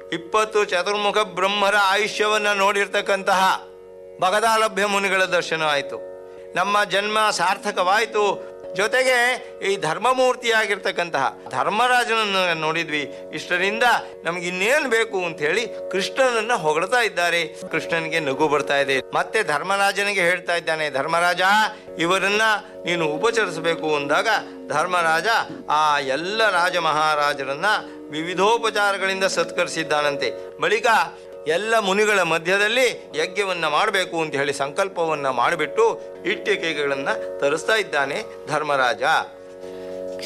ಇಪ್ಪತ್ತು ಚತುರ್ಮುಖ ಬ್ರಹ್ಮರ ಆಯುಷ್ಯವನ್ನ ನೋಡಿರ್ತಕ್ಕಂತಹ ಭಗದಾಲಭ್ಯ ಮುನಿಗಳ ದರ್ಶನ ಆಯಿತು ನಮ್ಮ ಜನ್ಮ ಸಾರ್ಥಕವಾಯಿತು ಜೊತೆಗೆ ಈ ಧರ್ಮಮೂರ್ತಿಯಾಗಿರ್ತಕ್ಕಂತಹ ಧರ್ಮರಾಜನನ್ನು ನೋಡಿದ್ವಿ ಇಷ್ಟರಿಂದ ನಮ್ಗೆ ಇನ್ನೇನು ಬೇಕು ಅಂತ ಹೇಳಿ ಕೃಷ್ಣನನ್ನ ಹೊಗಳ್ತಾ ಇದ್ದಾರೆ ಕೃಷ್ಣನಿಗೆ ನಗು ಬರ್ತಾ ಇದೆ ಮತ್ತೆ ಧರ್ಮರಾಜನಿಗೆ ಹೇಳ್ತಾ ಇದ್ದಾನೆ ಧರ್ಮರಾಜ ಇವರನ್ನ ನೀನು ಉಪಚರಿಸಬೇಕು ಅಂದಾಗ ಧರ್ಮರಾಜ ಆ ಎಲ್ಲ ರಾಜ ಮಹಾರಾಜರನ್ನ ವಿವಿಧೋಪಚಾರಗಳಿಂದ ಸತ್ಕರಿಸಿದ್ದಾನಂತೆ ಬಳಿಕ ಎಲ್ಲ ಮುನಿಗಳ ಮಧ್ಯದಲ್ಲಿ ಯಜ್ಞವನ್ನ ಮಾಡಬೇಕು ಅಂತ ಹೇಳಿ ಸಂಕಲ್ಪವನ್ನ ಮಾಡಿಬಿಟ್ಟು ಇಟ್ಟಿಗೆಗಳನ್ನ ತರಿಸ್ತಾ ಇದ್ದಾನೆ ಧರ್ಮರಾಜ